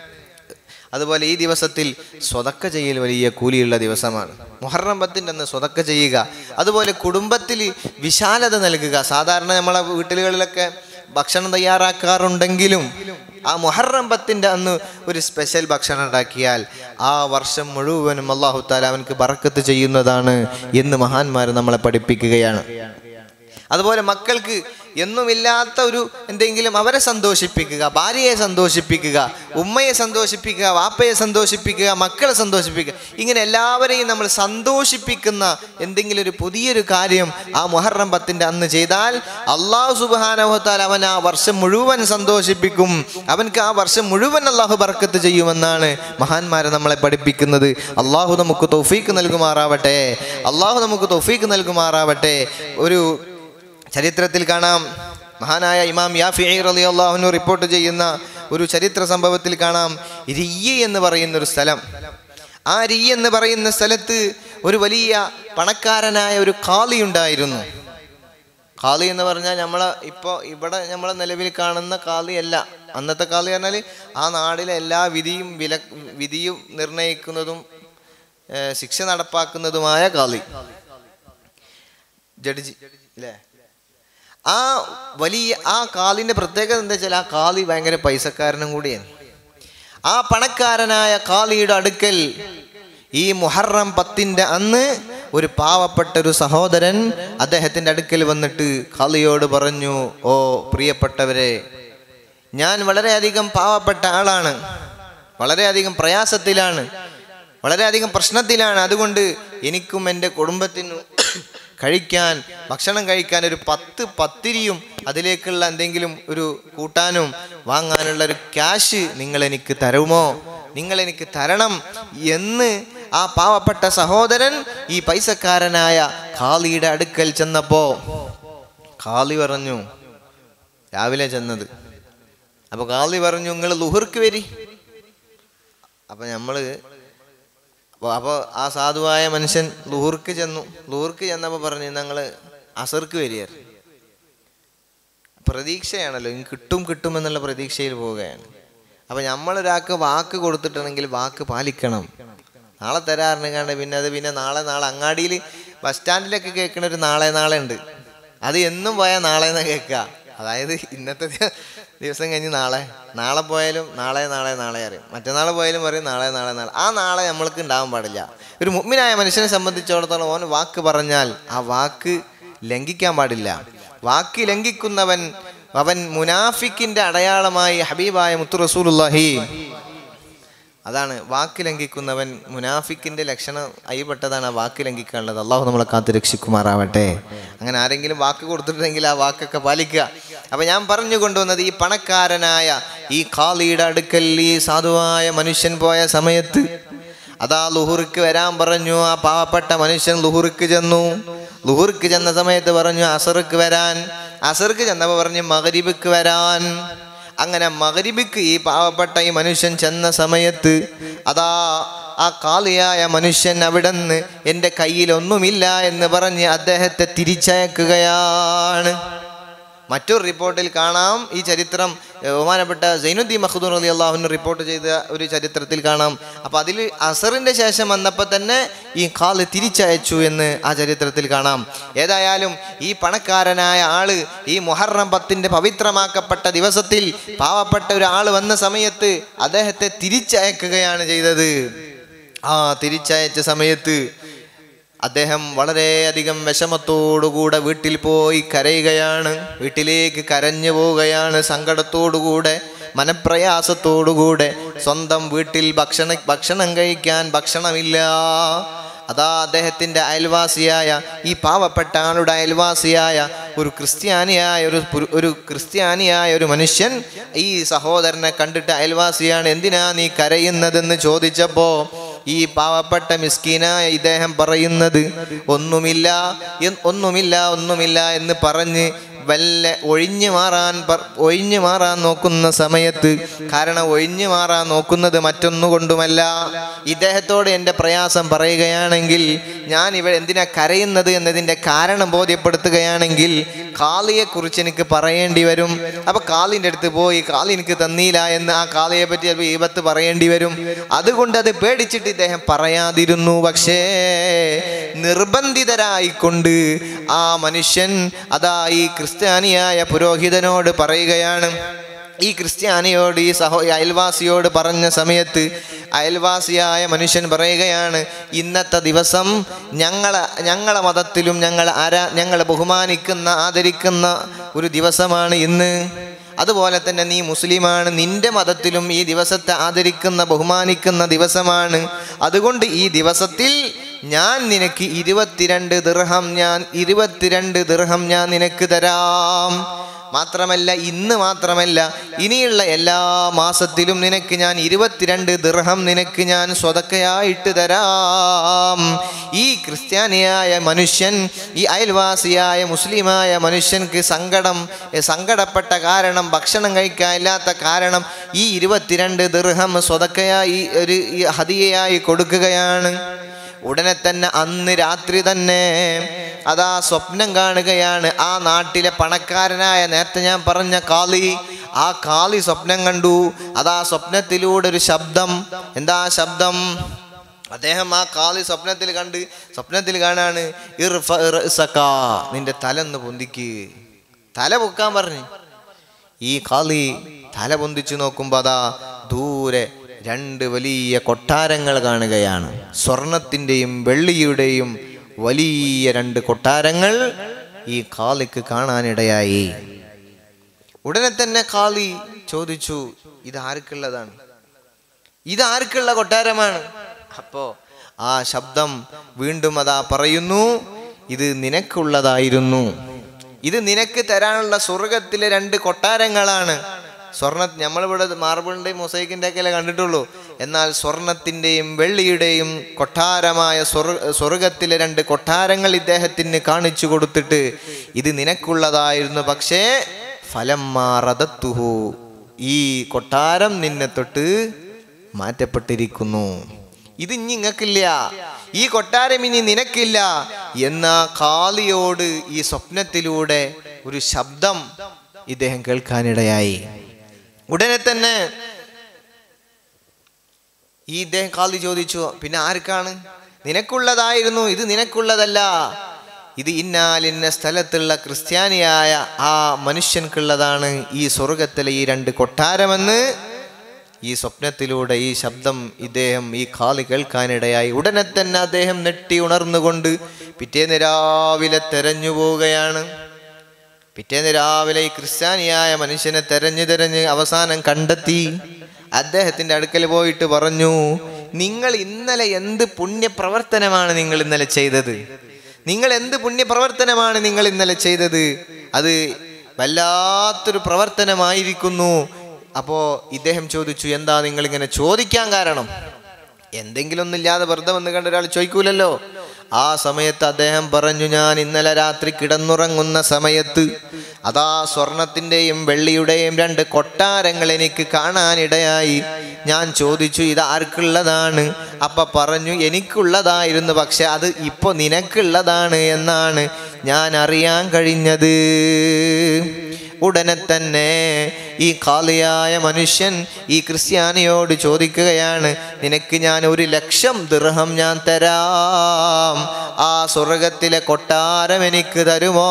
അതുപോലെ ഈ ദിവസത്തിൽ സ്വതക്ക ചെയ്യൽ വലിയ കൂലിയുള്ള ദിവസമാണ് മുഹറം പത്തിൻ്റെ അന്ന് സ്വതക്ക ചെയ്യുക അതുപോലെ കുടുംബത്തിൽ വിശാലത നൽകുക സാധാരണ നമ്മളെ വീട്ടുകളിലൊക്കെ ഭക്ഷണം തയ്യാറാക്കാറുണ്ടെങ്കിലും ആ മുഹറം പത്തിൻ്റെ അന്ന് ഒരു സ്പെഷ്യൽ ഭക്ഷണം ഉണ്ടാക്കിയാൽ ആ വർഷം മുഴുവനും അള്ളാഹു താല അവനക്ക് ബറക്കത്ത് ചെയ്യുന്നതാണ് എന്ന് മഹാന്മാർ നമ്മളെ പഠിപ്പിക്കുകയാണ് അതുപോലെ മക്കൾക്ക് എന്നുമില്ലാത്ത ഒരു എന്തെങ്കിലും അവരെ സന്തോഷിപ്പിക്കുക ഭാര്യയെ സന്തോഷിപ്പിക്കുക ഉമ്മയെ സന്തോഷിപ്പിക്കുക വാപ്പയെ സന്തോഷിപ്പിക്കുക മക്കളെ സന്തോഷിപ്പിക്കുക ഇങ്ങനെ എല്ലാവരെയും നമ്മൾ സന്തോഷിപ്പിക്കുന്ന എന്തെങ്കിലും ഒരു പുതിയൊരു കാര്യം ആ മുഹറം പത്തിൻ്റെ അന്ന് ചെയ്താൽ അള്ളാഹു സുബാനഹത്താൽ അവൻ ആ വർഷം മുഴുവൻ സന്തോഷിപ്പിക്കും അവൻക്ക് ആ വർഷം മുഴുവൻ അള്ളാഹു ബർക്കത്ത് ചെയ്യുമെന്നാണ് മഹാന്മാരെ നമ്മളെ പഠിപ്പിക്കുന്നത് അള്ളാഹു നമുക്ക് തൗഫീക്ക് നൽകുമാറാവട്ടെ അള്ളാഹു നമുക്ക് തൗഫീക്ക് നൽകുമാറാവട്ടെ ഒരു ചരിത്രത്തിൽ കാണാം മഹാനായ ഇമാം യാഫി റലി അള്ളാഹുനു റിപ്പോർട്ട് ചെയ്യുന്ന ഒരു ചരിത്ര സംഭവത്തിൽ കാണാം റിയ്യ എന്ന് പറയുന്ന ഒരു സ്ഥലം ആ റിയ്യ എന്ന് പറയുന്ന സ്ഥലത്ത് ഒരു വലിയ പണക്കാരനായ ഒരു കാളി ഉണ്ടായിരുന്നു കാളി എന്ന് പറഞ്ഞാൽ നമ്മളെ ഇപ്പോൾ ഇവിടെ നമ്മളെ നിലവിൽ കാണുന്ന കാളിയല്ല അന്നത്തെ കാളി പറഞ്ഞാൽ ആ നാടിലെ എല്ലാ വിധിയും വില വിധിയും നിർണയിക്കുന്നതും ഏഹ്, ശിക്ഷ നടപ്പാക്കുന്നതുമായ കാളി ജഡ്ജി അല്ലേ ആ വലിയ ആ കാലിൻ്റെ പ്രത്യേകത എന്താ വെച്ചാൽ ആ കാളി ഭയങ്കര പൈസക്കാരനും കൂടിയാണ് ആ പണക്കാരനായ കാളിയുടെ അടുക്കൽ ഈ മുഹറം പത്തിൻ്റെ അന്ന് ഒരു പാവപ്പെട്ട ഒരു സഹോദരൻ അദ്ദേഹത്തിൻ്റെ അടുക്കൽ വന്നിട്ട് കാളിയോട് പറഞ്ഞു ഓ പ്രിയപ്പെട്ടവരെ ഞാൻ വളരെയധികം പാവപ്പെട്ട ആളാണ് വളരെയധികം പ്രയാസത്തിലാണ് വളരെയധികം പ്രശ്നത്തിലാണ് അതുകൊണ്ട് എനിക്കും എൻ്റെ കുടുംബത്തിനും കഴിക്കാൻ ഭക്ഷണം കഴിക്കാൻ ഒരു പത്ത് പത്തിരിയും അതിലേക്കുള്ള എന്തെങ്കിലും ഒരു കൂട്ടാനും വാങ്ങാനുള്ള ഒരു ക്യാഷ് നിങ്ങൾ എനിക്ക് തരുമോ നിങ്ങൾ എനിക്ക് തരണം എന്ന് ആ പാവപ്പെട്ട സഹോദരൻ ഈ പൈസക്കാരനായ ഖാലിയുടെ അടുക്കൽ ചെന്നപ്പോ ഖാലി പറഞ്ഞു രാവിലെ ചെന്നത് അപ്പൊ ഖാലി പറഞ്ഞു നിങ്ങൾ ലുഹർക്ക് വരി അപ്പൊ നമ്മള് അപ്പോൾ അപ്പോൾ ആ സാധുവായ മനുഷ്യൻ ലൂർക്ക് ചെന്നു ലൂർക്ക് ചെന്നപ്പോൾ പറഞ്ഞു ഞങ്ങൾ അസർക്ക് വരികയാണ് പ്രതീക്ഷയാണല്ലോ ഇനി കിട്ടും കിട്ടുമെന്നുള്ള പ്രതീക്ഷയിൽ പോവുകയാണ് അപ്പോൾ നമ്മളൊരാൾക്ക് വാക്ക് കൊടുത്തിട്ടുണ്ടെങ്കിൽ വാക്ക് പാലിക്കണം നാളെ തരാറിന് കണ്ട് പിന്നെ അത് പിന്നെ നാളെ നാളെ അങ്ങാടിയിൽ ബസ് സ്റ്റാൻഡിലൊക്കെ കേൾക്കണ ഒരു നാളെ നാളെ ഉണ്ട് അത് എന്നും പോയാൽ നാളെ എന്നാ കേൾക്കുക അതായത് ഇന്നത്തെ ദി- ദിവസം കഴിഞ്ഞ് നാളെ നാളെ പോയാലും നാളെ നാളെ നാളെ അറിയും മറ്റന്നാൾ പോയാലും പറയും നാളെ നാളെ നാളെ ആ നാളെ നമ്മൾക്ക് ഉണ്ടാവാൻ പാടില്ല ഒരു മുഗ്മിനായ മനുഷ്യനെ സംബന്ധിച്ചിടത്തോളം ഓൻ വാക്ക് പറഞ്ഞാൽ ആ വാക്ക് ലംഘിക്കാൻ പാടില്ല വാക്ക് ലംഘിക്കുന്നവൻ അവൻ മുനാഫിക്കിന്റെ അടയാളമായി ഹബീബായ മുത്തു റസൂലുള്ളാഹി അതാണ് വാക്ക് ലംഘിക്കുന്നവൻ മുനാഫിക്കിന്റെ ലക്ഷണം അയ്യപ്പെട്ടതാണ് ആ വാക്ക് ലംഘിക്കാനുള്ളത് അള്ളാഹു നമ്മളെ കാത്തു രക്ഷിക്കുമാറാവട്ടെ അങ്ങനെ ആരെങ്കിലും വാക്ക് കൊടുത്തിട്ടുണ്ടെങ്കിൽ ആ വാക്കൊക്കെ പാലിക്കുക അപ്പൊ ഞാൻ പറഞ്ഞു കൊണ്ടുവന്നത് ഈ പണക്കാരനായ ഈ ഖാലിയുടെ അടുക്കൽ ഈ സാധുവായ മനുഷ്യൻ പോയ സമയത്ത് അതാ ലുഹുർക്ക് വരാൻ പറഞ്ഞു ആ പാവപ്പെട്ട മനുഷ്യൻ ലുഹുർക്ക് ചെന്നു ലുഹുർക്ക് ചെന്ന സമയത്ത് പറഞ്ഞു അസർക്ക് വരാൻ അസർക്ക് ചെന്നപ്പോൾ പറഞ്ഞു മകരിബിക്ക് വരാൻ അങ്ങനെ മകരിബിക്ക് ഈ പാവപ്പെട്ട ഈ മനുഷ്യൻ ചെന്ന സമയത്ത് അതാ ആ കാളിയായ മനുഷ്യൻ അവിടുന്ന് എൻ്റെ കയ്യിൽ ഒന്നുമില്ല എന്ന് പറഞ്ഞ് അദ്ദേഹത്തെ തിരിച്ചയക്കുകയാണ് മറ്റൊരു റിപ്പോർട്ടിൽ കാണാം ഈ ചരിത്രം ഏഹ്, ബഹുമാനപ്പെട്ട സൈനുദ്ദീൻ മഖ്ദൂർ അലി അള്ളാഹുവിന് റിപ്പോർട്ട് ചെയ്ത ഒരു ചരിത്രത്തിൽ കാണാം അപ്പോൾ അതിൽ അസറിൻ്റെ ശേഷം വന്നപ്പോൾ തന്നെ ഈ കാല് തിരിച്ചയച്ചു എന്ന് ആ ചരിത്രത്തിൽ കാണാം ഏതായാലും ഈ പണക്കാരനായ ആള് ഈ മുഹറം പത്തിൻ്റെ പവിത്രമാക്കപ്പെട്ട ദിവസത്തിൽ പാവപ്പെട്ട ഒരാൾ വന്ന സമയത്ത് അദ്ദേഹത്തെ തിരിച്ചയക്കുകയാണ് ചെയ്തത് ആ തിരിച്ചയച്ച സമയത്ത് അദ്ദേഹം വളരെയധികം വിഷമത്തോടുകൂടെ വീട്ടിൽ പോയി കരയുകയാണ് വീട്ടിലേക്ക് കരഞ്ഞു പോവുകയാണ് സങ്കടത്തോടുകൂടെ മനപ്രയാസത്തോടുകൂടെ സ്വന്തം വീട്ടിൽ ഭക്ഷണ ഭക്ഷണം കഴിക്കാൻ ഭക്ഷണമില്ല അതാ അദ്ദേഹത്തിൻ്റെ അയൽവാസിയായ ഈ പാവപ്പെട്ട ആളുടെ അയൽവാസിയായ ഒരു ക്രിസ്ത്യാനിയായ ഒരു പുരു- ഒരു ക്രിസ്ത്യാനിയായ ഒരു മനുഷ്യൻ ഈ സഹോദരനെ കണ്ടിട്ട് അയൽവാസിയാണ് എന്തിനാ നീ കരയുന്നതെന്ന് ചോദിച്ചപ്പോൾ ഈ പാവപ്പെട്ട മിസ്കീനായ ഇദ്ദേഹം പറയുന്നത് ഒന്നുമില്ല എൻ- ഒന്നുമില്ല ഒന്നുമില്ല എന്ന് പറഞ്ഞ് വല്ല ഒഴിഞ്ഞു മാറാൻ പർ- ഒഴിഞ്ഞു മാറാൻ നോക്കുന്ന സമയത്ത് കാരണം ഒഴിഞ്ഞു മാറാൻ നോക്കുന്നത് മറ്റൊന്നുകൊണ്ടുമല്ല ഇദ്ദേഹത്തോട് എൻ്റെ പ്രയാസം പറയുകയാണെങ്കിൽ ഞാൻ ഇവ എന്തിനാ കരയുന്നത് എന്നതിൻ്റെ കാരണം ബോധ്യപ്പെടുത്തുകയാണെങ്കിൽ കാളിയെക്കുറിച്ച് എനിക്ക് പറയേണ്ടി വരും അപ്പോൾ കാളിൻ്റെ അടുത്ത് പോയി കാളി എനിക്ക് തന്നില്ല എന്ന് ആ കാളിയെ പറ്റി ചിലപ്പോൾ ഈപത്ത് പറയേണ്ടി വരും അതുകൊണ്ട് അത് പേടിച്ചിട്ട് ഇദ്ദേഹം പറയാതിരുന്നു പക്ഷേ നിർബന്ധിതരായിക്കൊണ്ട് ആ മനുഷ്യൻ അതാ ഈ ക്രിസ്ത്യാനിയായ പുരോഹിതനോട് പറയുകയാണ് ഈ ക്രിസ്ത്യാനിയോട് ഈ സഹോ ഈ അയൽവാസിയോട് പറഞ്ഞ സമയത്ത് അയൽവാസിയായ മനുഷ്യൻ പറയുകയാണ് ഇന്നത്തെ ദിവസം ഞങ്ങളെ ഞങ്ങളെ മതത്തിലും ഞങ്ങൾ ആരാ ഞങ്ങൾ ബഹുമാനിക്കുന്ന ആദരിക്കുന്ന ഒരു ദിവസമാണ് ഇന്ന് അതുപോലെ തന്നെ നീ മുസ്ലിമാണ് നിന്റെ മതത്തിലും ഈ ദിവസത്തെ ആദരിക്കുന്ന ബഹുമാനിക്കുന്ന ദിവസമാണ് അതുകൊണ്ട് ഈ ദിവസത്തിൽ ഞാൻ നിനക്ക് ഇരുപത്തിരണ്ട് ദീർഘം ഞാൻ ഇരുപത്തിരണ്ട് ദീർഘം ഞാൻ നിനക്ക് തരാം മാത്രമല്ല ഇന്ന് മാത്രമല്ല ഇനിയുള്ള എല്ലാ മാസത്തിലും നിനക്ക് ഞാൻ ഇരുപത്തിരണ്ട് ദീർഘം നിനക്ക് ഞാൻ സ്വതക്കയായിട്ട് തരാം ഈ ക്രിസ്ത്യാനിയായ മനുഷ്യൻ ഈ അയൽവാസിയായ മുസ്ലിമായ മനുഷ്യൻക്ക് സങ്കടം എ, സങ്കടപ്പെട്ട കാരണം ഭക്ഷണം കഴിക്കാനില്ലാത്ത കാരണം ഈ ഇരുപത്തിരണ്ട് ദീർഘം സ്വതക്കയായി ഒരു ഈ ഹതിയയായി കൊടുക്കുകയാണ് ഉടനെ തന്നെ അന്ന് രാത്രി തന്നെ അതാ സ്വപ്നം കാണുകയാണ് ആ നാട്ടിലെ പണക്കാരനായ നേരത്തെ ഞാൻ പറഞ്ഞ കാളി ആ കാളി സ്വപ്നം കണ്ടു അതാ സ്വപ്നത്തിലൂടെ ഒരു ശബ്ദം എന്താ ആ ശബ്ദം അദ്ദേഹം ആ കാളി സ്വപ്നത്തിൽ കണ്ട് സ്വപ്നത്തിൽ കാണാണ് ഇർഫ ഇർസക. നിന്റെ തല ഒന്ന് പൊന്തിക്ക് തല പൊക്കാൻ പറഞ്ഞു ഈ കാളി തല പൊന്തിച്ചു നോക്കുമ്പോൾ അതാ ദൂരെ രണ്ട് വലിയ കൊട്ടാരങ്ങൾ കാണുകയാണ് സ്വർണത്തിൻ്റെയും വെള്ളിയുടെയും വലിയ രണ്ട് കൊട്ടാരങ്ങൾ ഈ കാളിക്ക് കാണാനിടയായി ഉടനെ തന്നെ കാളി ചോദിച്ചു ഇത് ആർക്കുള്ളതാണ് ഇത് ആർക്കുള്ള കൊട്ടാരമാണ് അപ്പോ ആ ശബ്ദം വീണ്ടും അതാ പറയുന്നു ഇത് നിനക്കുള്ളതായിരുന്നു ഇത് നിനക്ക് തരാനുള്ള സ്വർഗത്തിലെ രണ്ട് കൊട്ടാരങ്ങളാണ് സ്വർണ്ണ നമ്മളിവിടെ മാർബിളിൻ്റെയും മൊസൈക്കിൻ്റെ ഒക്കെ കണ്ടിട്ടുള്ളൂ എന്നാൽ സ്വർണത്തിൻ്റെയും വെള്ളിയുടെയും കൊട്ടാരമായ സ്വർഗ സ്വർഗത്തിലെ രണ്ട് കൊട്ടാരങ്ങൾ ഇദ്ദേഹത്തിന് കാണിച്ചു കൊടുത്തിട്ട് ഇത് നിനക്കുള്ളതായിരുന്നു പക്ഷേ ഫലം മാറതത്തുഹു ഈ കൊട്ടാരം നിന്നെ തൊട്ട് മാറ്റപ്പെട്ടിരിക്കുന്നു ഇത് ഇനി നിങ്ങൾക്കില്ല ഈ കൊട്ടാരം ഇനി നിനക്കില്ല എന്ന കാളിയോട് ഈ സ്വപ്നത്തിലൂടെ ഒരു ശബ്ദം ഇദ്ദേഹം കേൾക്കാനിടയായി ഉടനെ തന്നെ ഈ ഇദ്ദേഹം കാളി ചോദിച്ചു പിന്നെ ആർക്കാണ് നിനക്കുള്ളതായിരുന്നു ഇത് നിനക്കുള്ളതല്ല ഇത് ഇന്നാലിന്ന സ്ഥലത്തുള്ള ക്രിസ്ത്യാനിയായ ആ മനുഷ്യൻക്കുള്ളതാണ് ഈ സ്വർഗത്തിലെ ഈ രണ്ട് കൊട്ടാരമെന്ന് ഈ സ്വപ്നത്തിലൂടെ ഈ ശബ്ദം ഇദ്ദേഹം ഈ കാളി കേൾക്കാനിടയായി ഉടനെ തന്നെ അദ്ദേഹം നെട്ടി ഉണർന്നുകൊണ്ട് പിറ്റേന്ന് രാവിലെ തെരഞ്ഞു പോവുകയാണ് പിറ്റേന്ന് രാവിലെ ഈ ക്രിസ്ത്യാനിയായ മനുഷ്യനെ തെരഞ്ഞു തെരഞ്ഞ് അവസാനം കണ്ടെത്തി അദ്ദേഹത്തിൻ്റെ അടുക്കൽ പോയിട്ട് പറഞ്ഞു നിങ്ങൾ ഇന്നലെ എന്ത് പുണ്യപ്രവർത്തനമാണ് നിങ്ങൾ ഇന്നലെ ചെയ്തത് നിങ്ങൾ എന്ത് പുണ്യപ്രവർത്തനമാണ് നിങ്ങൾ ഇന്നലെ ചെയ്തത് അത് വല്ലാത്തൊരു പ്രവർത്തനമായിരിക്കുന്നു അപ്പോൾ ഇദ്ദേഹം ചോദിച്ചു എന്താ നിങ്ങൾ ഇങ്ങനെ ചോദിക്കാൻ കാരണം എന്തെങ്കിലും ഒന്നില്ലാതെ വെറുതെ വന്ന് കണ്ട ഒരാൾ ചോദിക്കൂലല്ലോ ആ സമയത്ത് അദ്ദേഹം പറഞ്ഞു ഞാൻ ഇന്നലെ രാത്രി കിടന്നുറങ്ങുന്ന സമയത്ത് അതാ സ്വർണത്തിൻ്റെയും വെള്ളിയുടെയും രണ്ട് കൊട്ടാരങ്ങൾ എനിക്ക് കാണാനിടയായി ഞാൻ ചോദിച്ചു ഇത് ആർക്കുള്ളതാണ് അപ്പൊ പറഞ്ഞു എനിക്കുള്ളതായിരുന്നു പക്ഷെ അത് ഇപ്പോൾ നിനക്കുള്ളതാണ് എന്നാണ് ഞാൻ അറിയാൻ കഴിഞ്ഞത് ഉടനെ തന്നെ ഈ കാളിയായ മനുഷ്യൻ ഈ ക്രിസ്ത്യാനിയോട് ചോദിക്കുകയാണ് നിനക്ക് ഞാൻ ഒരു ലക്ഷം ദൃഹം ഞാൻ തരാം ആ സ്വർഗത്തിലെ കൊട്ടാരം എനിക്ക് തരുമോ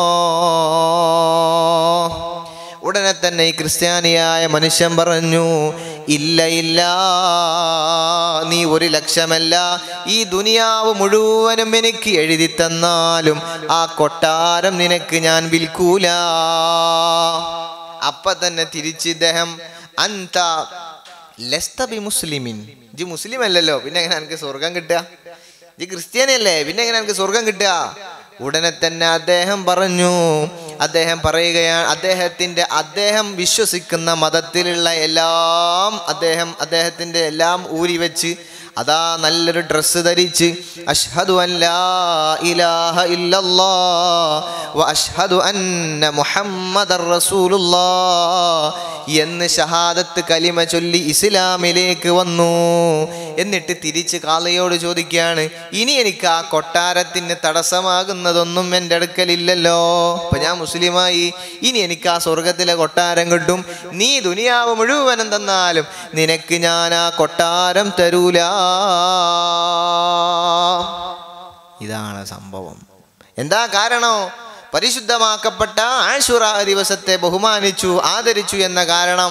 ഉടനെ തന്നെ ഈ ക്രിസ്ത്യാനിയായ മനുഷ്യൻ പറഞ്ഞു ഇല്ല ഇല്ല നീ ഒരു ലക്ഷമല്ല ഈ ദുനിയാവ് മുഴുവനും എനിക്ക് എഴുതി തന്നാലും ആ കൊട്ടാരം നിനക്ക് ഞാൻ വിൽക്കൂല അപ്പൊ തന്നെ തിരിച്ച് ഇദ്ദേഹം അന്ത ലസ്തബി മുസ്ലിമിൻ ജി മുസ്ലിം അല്ലല്ലോ പിന്നെ എങ്ങനെ എനിക്ക് സ്വർഗം കിട്ടുക ജി ക്രിസ്ത്യാനിയല്ലേ പിന്നെ എങ്ങനെ എനിക്ക് സ്വർഗം കിട്ടുക ഉടനെ തന്നെ അദ്ദേഹം പറഞ്ഞു അദ്ദേഹം പറയുകയാണ് അദ്ദേഹത്തിന്റെ അദ്ദേഹം വിശ്വസിക്കുന്ന മതത്തിലുള്ള എല്ലാം അദ്ദേഹം അദ്ദേഹത്തിന്റെ എല്ലാം ഊരി വെച്ച് അതാ നല്ലൊരു ഡ്രസ്സ് ധരിച്ച് അഷ്ഹദു അല്ലാ ഇലാഹ ഇല്ലല്ലാ വ അഷ്ഹദു അന്ന മുഹമ്മദർ റസൂലുള്ളാ എന്ന് ഷഹാദത്ത് കലിമ ചൊല്ലി ഇസ്ലാമിലേക്ക് വന്നു എന്നിട്ട് തിരിച്ച് കാളയോട് ചോദിക്കുകയാണ് ഇനി എനിക്ക് ആ കൊട്ടാരത്തിന് തടസ്സമാകുന്നതൊന്നും എൻ്റെ അടുക്കലില്ലല്ലോ അപ്പൊ ഞാൻ മുസ്ലിമായി ഇനി എനിക്ക് ആ സ്വർഗത്തിലെ കൊട്ടാരം കിട്ടും നീ ദുനിയാവ് മുഴുവനും തന്നാലും നിനക്ക് ഞാൻ ആ കൊട്ടാരം തരൂല ഇതാണ് സംഭവം എന്താ കാരണോ പരിശുദ്ധമാക്കപ്പെട്ട ആശുറ ദിവസത്തെ ബഹുമാനിച്ചു ആദരിച്ചു എന്ന കാരണം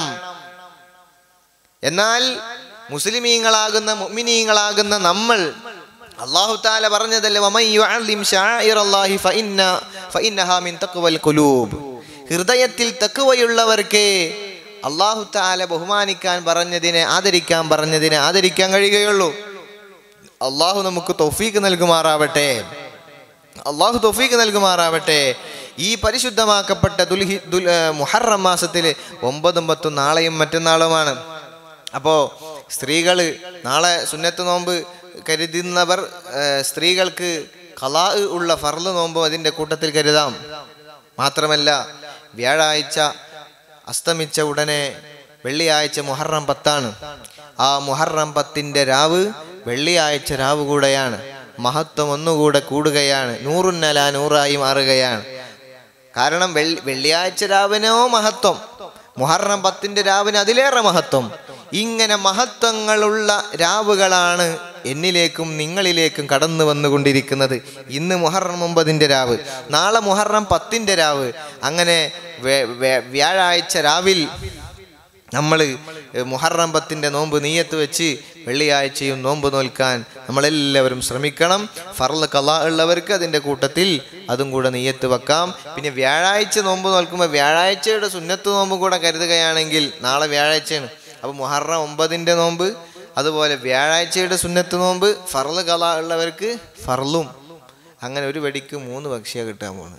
എന്നാൽ മുസ്ലിമീങ്ങളാകുന്ന മുഅ്മിനീങ്ങളാകുന്ന നമ്മൾ അള്ളാഹു താല പറഞ്ഞതല്ലേ വമൻ യുഅല്ലിം ശാഇറല്ലാഹി ഫഇന്ന ഫഇന്നഹാ മിൻ തഖ്വൽ ഖുലൂബ് ഹൃദയത്തിൽ തഖ്വയുള്ളവർക്ക് അള്ളാഹു താല ബഹുമാനിക്കാൻ പറഞ്ഞതിനെ ആദരിക്കാൻ പറഞ്ഞതിനെ ആദരിക്കാൻ കഴിയുകയുള്ളൂ അള്ളാഹു നമുക്ക് തൗഫീക്ക് നൽകുമാറാവട്ടെ അള്ളാഹു തൗഫീക്ക് നൽകുമാറാവട്ടെ ഈ പരിശുദ്ധമാക്കപ്പെട്ട ദുൽഹി ദുൽ ഏ, മുഹറം മാസത്തിൽ ഒമ്പതും പത്തും നാളെയും മറ്റന്നാളുമാണ് അപ്പോൾ സ്ത്രീകൾ നാളെ സുന്നത്ത് നോമ്പ് കരുതുന്നവർ ഏ, സ്ത്രീകൾക്ക് കലാ ഉള്ള ഫർള് നോമ്പ് അതിൻ്റെ കൂട്ടത്തിൽ കരുതാം മാത്രമല്ല വ്യാഴാഴ്ച അസ്തമിച്ച ഉടനെ വെള്ളിയാഴ്ച മുഹറം പത്താണ് ആ മുഹറം പത്തിൻ്റെ രാവ് വെള്ളിയാഴ്ച രാവ് കൂടെയാണ് മഹത്വം ഒന്നുകൂടെ കൂടുകയാണ് നൂറുന്നല നൂറായി മാറുകയാണ് കാരണം വെള്ളി വെള്ളിയാഴ്ച രാവിനോ മഹത്വം മുഹറം പത്തിന്റെ രാവിന് അതിലേറെ മഹത്വം ഇങ്ങനെ മഹത്വങ്ങളുള്ള രാവുകളാണ് എന്നിലേക്കും നിങ്ങളിലേക്കും കടന്നു വന്നുകൊണ്ടിരിക്കുന്നത് ഇന്ന് മുഹറം ഒമ്പതിൻ്റെ രാവ് നാളെ മുഹറം പത്തിൻ്റെ രാവ് അങ്ങനെ വേ- വേ- വ്യാഴാഴ്ച രാവിൽ നമ്മൾ മുഹറം പത്തിൻ്റെ നോമ്പ് നീയത്ത് വെച്ച് വെള്ളിയാഴ്ചയും നോമ്പ് നോൽക്കാൻ നമ്മളെല്ലാവരും ശ്രമിക്കണം ഫർള് കല ഉള്ളവർക്ക് അതിൻ്റെ കൂട്ടത്തിൽ അതും കൂടെ നീയത്ത് വെക്കാം പിന്നെ വ്യാഴാഴ്ച നോമ്പ് നോൽക്കുമ്പോൾ വ്യാഴാഴ്ചയുടെ സുന്നത്ത് നോമ്പ് കൂടെ കരുതുകയാണെങ്കിൽ നാളെ വ്യാഴാഴ്ചയാണ് അപ്പോൾ മുഹറം ഒമ്പതിൻ്റെ നോമ്പ് അതുപോലെ വ്യാഴാഴ്ചയുടെ സുന്നത്ത് നോമ്പ് ഫർള് കല ഉള്ളവർക്ക് ഫർളും അങ്ങനെ ഒരു വെടിക്ക് മൂന്ന് പക്ഷിയാണ് കിട്ടാൻ പോണത്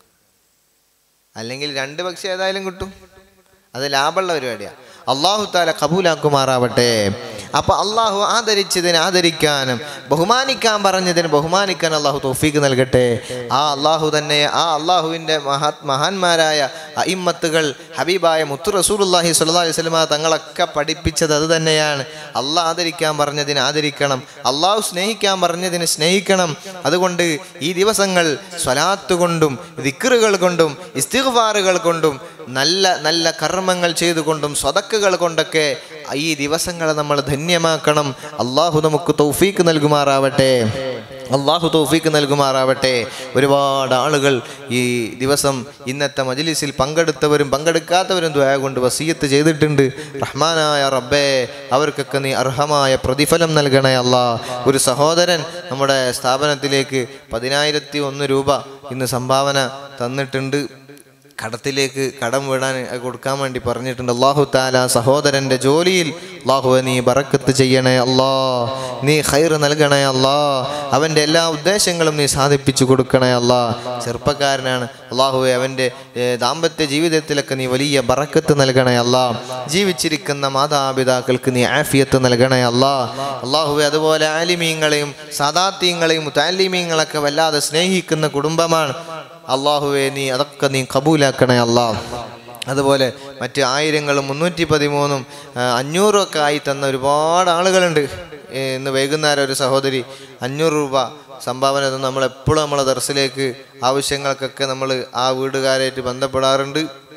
അല്ലെങ്കിൽ രണ്ട് പക്ഷി ഏതായാലും കിട്ടും അത് ലാഭമുള്ള പരിപാടിയാണ് അള്ളാഹു താല കബൂലാക്കുമാറാവട്ടെ അപ്പൊ അള്ളാഹു ആദരിച്ചതിന് ആദരിക്കാനും ബഹുമാനിക്കാൻ പറഞ്ഞതിന് ബഹുമാനിക്കാൻ അള്ളാഹു തോഫീക്ക് നൽകട്ടെ ആ അള്ളാഹു തന്നെ ആ അള്ളാഹുവിൻ്റെ മഹാ മഹാന്മാരായ അയിമ്മത്തുകൾ ഹബീബായ മുത്തു റസൂലുല്ലാഹി സ്വല്ലല്ലാഹി അലൈഹി വസല്ലമ തങ്ങളൊക്കെ പഠിപ്പിച്ചത് അത് തന്നെയാണ് അള്ളാഹ് ആദരിക്കാൻ പറഞ്ഞതിന് ആദരിക്കണം അള്ളാഹു സ്നേഹിക്കാൻ പറഞ്ഞതിന് സ്നേഹിക്കണം അതുകൊണ്ട് ഈ ദിവസങ്ങൾ സ്വലാത്ത് കൊണ്ടും ദിക്റുകൾ കൊണ്ടും ഇസ്തിഗ്ഫാറുകൾ കൊണ്ടും നല്ല നല്ല കർമ്മങ്ങൾ ചെയ്തുകൊണ്ടും സ്വതക്കുകൾ കൊണ്ടൊക്കെ ഈ ദിവസങ്ങളെ നമ്മൾ ധന്യമാക്കണം അള്ളാഹു നമുക്ക് തൗഫീക്ക് നൽകുമാറാവട്ടെ അള്ളാഹു തൗഫീക്ക് നൽകുമാറാവട്ടെ ഒരുപാട് ആളുകൾ ഈ ദിവസം ഇന്നത്തെ മജ്ലിസിൽ പങ്കെടുത്തവരും പങ്കെടുക്കാത്തവരും ദ്വയ കൊണ്ട് വസീയത്ത് ചെയ്തിട്ടുണ്ട് റഹ്മാനായ റബ്ബേ അവർക്കൊക്കെ നീ അർഹമായ പ്രതിഫലം നൽകണേ അല്ലാ ഒരു സഹോദരൻ നമ്മുടെ സ്ഥാപനത്തിലേക്ക് പതിനായിരത്തി ഒന്ന് രൂപ ഇന്ന് സംഭാവന തന്നിട്ടുണ്ട് കടത്തിലേക്ക് കടം വിടാൻ അത് കൊടുക്കാൻ വേണ്ടി പറഞ്ഞിട്ടുണ്ട് അള്ളാഹു താല സഹോദരൻ്റെ ജോലിയിൽ അള്ളാഹുവെ നീ ബറക്കത്ത് ചെയ്യണേ അല്ലാ നീ ഖൈർ നൽകണേ അല്ലാ അവൻ്റെ എല്ലാ ഉദ്ദേശങ്ങളും നീ സാധിപ്പിച്ചു കൊടുക്കണേ അല്ലാ ചെറുപ്പക്കാരനാണ് അള്ളാഹുവെ അവൻ്റെ ഏർ, ദാമ്പത്യ ജീവിതത്തിലൊക്കെ നീ വലിയ ബറക്കത്ത് നൽകണേ അല്ലാ ജീവിച്ചിരിക്കുന്ന മാതാപിതാക്കൾക്ക് നീ ആഫിയത്ത് നൽകണേ അല്ലാ അള്ളാഹുവെ അതുപോലെ ആലിമീങ്ങളെയും സാദാത്യങ്ങളെയും താലിമീങ്ങളൊക്കെ വല്ലാതെ സ്നേഹിക്കുന്ന കുടുംബമാണ് അള്ളാഹുവെ നീ അതൊക്കെ നീ കബൂലാക്കണേ അല്ലാ അതുപോലെ മറ്റ് ആയിരങ്ങളും മുന്നൂറ്റി പതിമൂന്നും ആ, അഞ്ഞൂറും ഒക്കെ ആയി തന്ന ഒരുപാട് ആളുകളുണ്ട് ഏ, ഇന്ന് വൈകുന്നേരം ഒരു സഹോദരി അഞ്ഞൂറ് രൂപ സംഭാവന തന്നു നമ്മളെപ്പോഴും നമ്മളെ ദർസിലേക്ക് ആവശ്യങ്ങൾക്കൊക്കെ നമ്മൾ ആ വീടുകാരായിട്ട് ബന്ധപ്പെടാറുണ്ട്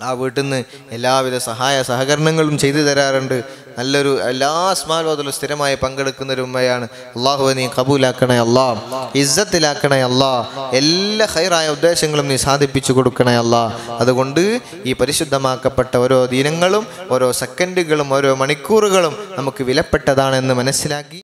ആ വീട്ടിൽ നിന്ന് എല്ലാവിധ സഹായ സഹകരണങ്ങളും ചെയ്തു തരാറുണ്ട് നല്ലൊരു എല്ലാ അസ്മാലോതിലും സ്ഥിരമായി പങ്കെടുക്കുന്ന ഒരു ഉമ്മയാണ് അള്ളാഹു നീ കബൂലാക്കണേ അല്ലാ ഇസ്സത്തിലാക്കണേ അല്ലാ എല്ലാ ഹൈറായ ഉദ്ദേശങ്ങളും നീ സാധിപ്പിച്ചു കൊടുക്കണേ അല്ലാ അതുകൊണ്ട് ഈ പരിശുദ്ധമാക്കപ്പെട്ട ഓരോ ദിനങ്ങളും ഓരോ സെക്കൻഡുകളും ഓരോ മണിക്കൂറുകളും നമുക്ക് വിലപ്പെട്ടതാണെന്ന് മനസ്സിലാക്കി